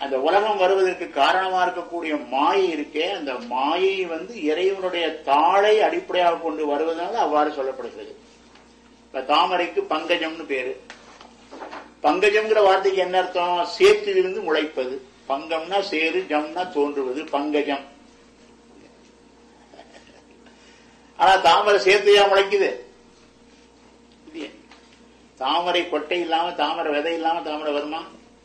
அந்த உலகம் வருவதற்கு காரணமா இருக்கக்கூடிய மாயை இருக்கே அந்த மாயை வந்து இறைவனுடைய தாளை அடிப்படையாக கொண்டு வருவதனால அவ்வாறு சொல்லப்படுகிறது இப்ப தாமரைக்கு பங்கஜம்னு பேரு பங்கஜம்ங்கிற வார்த்தைக்கு என்ன அர்த்தம் சேற்றிலிருந்து முளைப்பது பங்கம்னா சேரு ஜம்னா தோன்றுவது பங்கஜம் ஆனா தாமரை சேர்த்தையா முளைக்குது இல்லையே. தாமரை கொட்டை இல்லாம தாமரை விதை இல்லாம தாமரை வருமா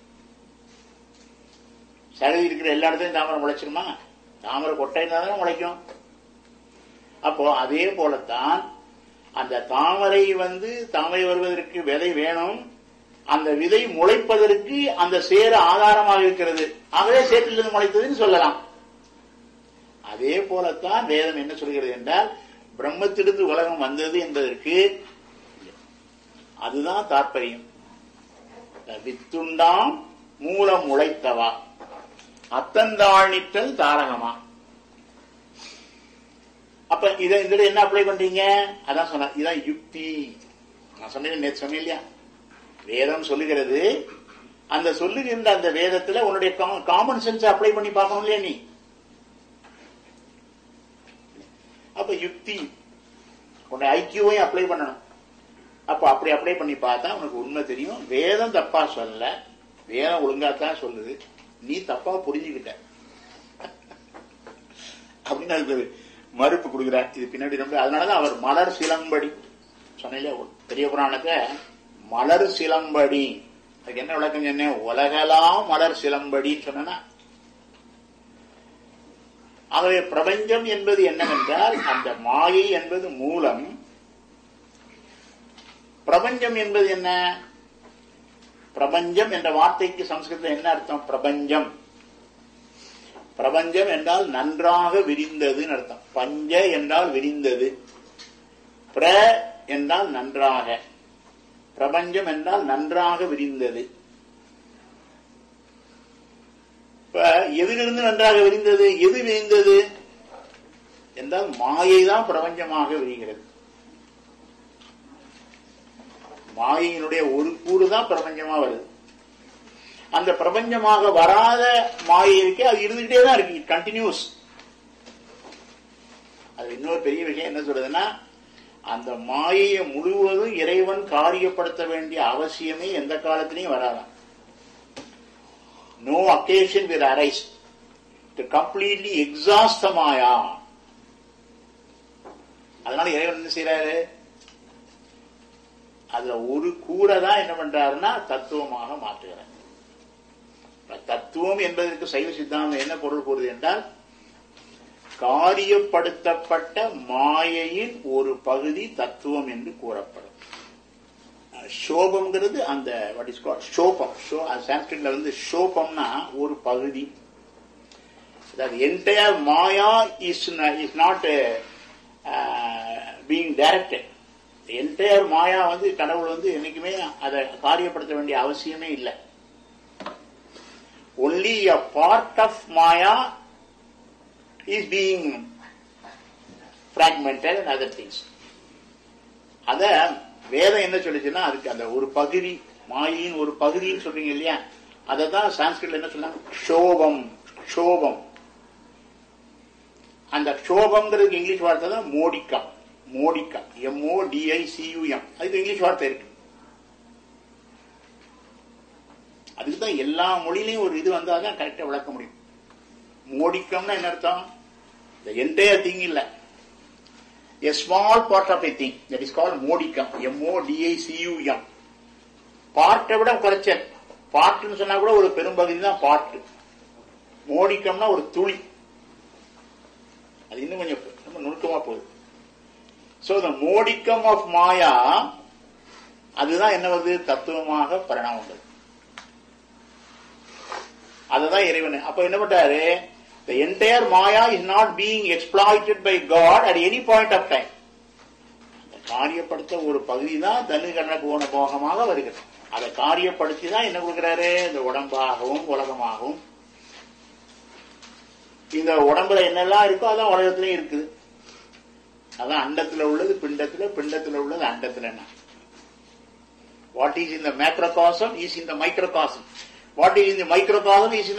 சகதி இருக்கிற எல்லா இடத்துலயும் தாமரை முளைச்சிருமா தாமரை கொட்டை இருந்தா தானே முளைக்கும் அப்போ அதே போலத்தான் அந்த தாமரை வந்து தாமரை வருவதற்கு விதை வேணும் அந்த விதை முளைப்பதற்கு அந்த சேர ஆதாரமாக இருக்கிறது ஆகவே சேற்றிலிருந்து முளைத்ததுன்னு சொல்லலாம் அதே போலத்தான் வேதம் என்ன சொல்கிறது என்றால் பிரம்மத்திலிருந்து உலகம் வந்தது என்பதற்கு அதுதான் தாற்பயம் வித்துண்டாம் மூலம் உழைத்தவா அத்தந்தாழ்நிற்றல் தாரகமா அப்ப இதை இதுல என்ன அப்ளை பண்றீங்க அதான் சொன்ன இதான் யுக்தி நான் சொன்னேன் நேற்று சொன்னேன் இல்லையா வேதம் சொல்லுகிறது அந்த சொல்லுகின்ற அந்த வேதத்துல உன்னுடைய காமன் சென்ஸ் அப்ளை பண்ணி பார்க்கணும் இல்லையா நீ அப்ப யுக்தி உன்னை ஐக்கியவையும் அப்ளை பண்ணணும் அப்ப அப்படி அப்ளை பண்ணி பார்த்தா உனக்கு உண்மை தெரியும் வேதம் தப்பா சொல்லல வேதம் ஒழுங்காத்தான் சொல்லுது நீ தப்பா புரிஞ்சுக்கிட்ட அப்படின்னு அதுக்கு மறுப்பு கொடுக்கிறார் இது பின்னாடி ரொம்ப அதனாலதான் அவர் மலர் சிலம்படி சொன்னீங்க பெரிய புராணத்தை மலர் சிலம்படி அதுக்கு என்ன விளக்கம் சொன்னேன் உலகலாம் மலர் சிலம்படின்னு சொன்னா ஆகவே பிரபஞ்சம் என்பது என்னவென்றால் அந்த மாயை என்பது மூலம் பிரபஞ்சம் என்பது என்ன பிரபஞ்சம் என்ற வார்த்தைக்கு சம்ஸ்கிருதத்தில் என்ன அர்த்தம் பிரபஞ்சம் பிரபஞ்சம் என்றால் நன்றாக விரிந்ததுன்னு அர்த்தம் பஞ்ச என்றால் விரிந்தது பிர என்றால் நன்றாக பிரபஞ்சம் என்றால் நன்றாக விரிந்தது இப்ப எதிலிருந்து நன்றாக விரிந்தது எது விரிந்தது என்றால் மாயை தான் பிரபஞ்சமாக விரிகிறது மாயையினுடைய ஒரு கூறு தான் பிரபஞ்சமா வருது அந்த பிரபஞ்சமாக வராத மாயை இருக்கே அது இருந்துகிட்டே தான் இருக்கு கண்டினியூஸ் அது இன்னொரு பெரிய விஷயம் என்ன சொல்றதுன்னா அந்த மாயையை முழுவதும் இறைவன் காரியப்படுத்த வேண்டிய அவசியமே எந்த காலத்திலையும் வராதான் no occasion will arise to completely exhaust the maya அதனால இறைவன் என்ன செய்யறாரு அதுல ஒரு கூரை தான் என்ன பண்றாருன்னா தத்துவமாக மாற்றுகிறார் தத்துவம் என்பதற்கு சைவ சித்தாந்தம் என்ன பொருள் கூறுது என்றால் காரியப்படுத்தப்பட்ட மாயையின் ஒரு பகுதி தத்துவம் என்று கூறப்படும் சோபம்ங்கிறது அந்த வாட் இஸ் கால் ஷோபம் சான்ஸ்கிரிட்ல வந்து ஷோபம்னா ஒரு பகுதி entire maya is is not being directed entire maya வந்து கடவுள் வந்து என்னைக்குமே அதை காரியப்படுத்த வேண்டிய அவசியமே இல்லை only a part of maya is being fragmented and other things அத வேதம் என்ன சொல்லுச்சுன்னா அதுக்கு அந்த ஒரு பகுதி மாயின் ஒரு பகுதின்னு சொல்றீங்க இல்லையா அதை தான் சான்ஸ்கிரிட்ல என்ன சொன்னாங்க க்ஷோபம் க்ஷோபம் அந்த க்ஷோபம்ங்கிறதுக்கு இங்கிலீஷ் வார்த்தை தான் மோடிக்கா மோடிக்கா எம்ஓ டிஐ சியூஎம் அதுக்கு இங்கிலீஷ் வார்த்தை இருக்கு அதுக்கு தான் எல்லா மொழியிலையும் ஒரு இது வந்தால் தான் கரெக்டாக விளக்க முடியும் மோடிக்கம்னா என்ன அர்த்தம் the entire thing இல்ல a small part of a thing that is called மோடிக்கம் M-O-D-I-C-U-M பார்ட்டை விட குறைச்சல் பார்ட்னு சொன்னா கூட ஒரு பெரும்பகுதி தான் பார்ட் மோடிக்கம்னா ஒரு துளி அது இன்னும் கொஞ்சம் ரொம்ப நுணுக்கமா போகுது so the modicum of maya அதுதான் என்ன வருது தத்துவமாக பரிணாமம் வருது அதுதான் இறைவன் அப்ப என்ன பண்றாரு The entire Maya is not being exploited by God at any point of time. காரியப்படுத்த ஒரு பகுதி தான் தனு கண்ண போன போகமாக வருகிறது அதை காரியப்படுத்தி தான் என்ன கொடுக்கிறாரு இந்த உடம்பாகவும் உலகமாகவும் இந்த உடம்புல என்னெல்லாம் இருக்கோ அதான் உலகத்திலயும் இருக்குது அதான் அண்டத்துல உள்ளது பிண்டத்துல பிண்டத்துல உள்ளது அண்டத்துல வாட் இஸ் இந்த மேக்ரோகாசம் இஸ் இந்த மைக்ரோகாசம் வாட் இஸ் இந்த மைக்ரோகாசம் இஸ் இந்த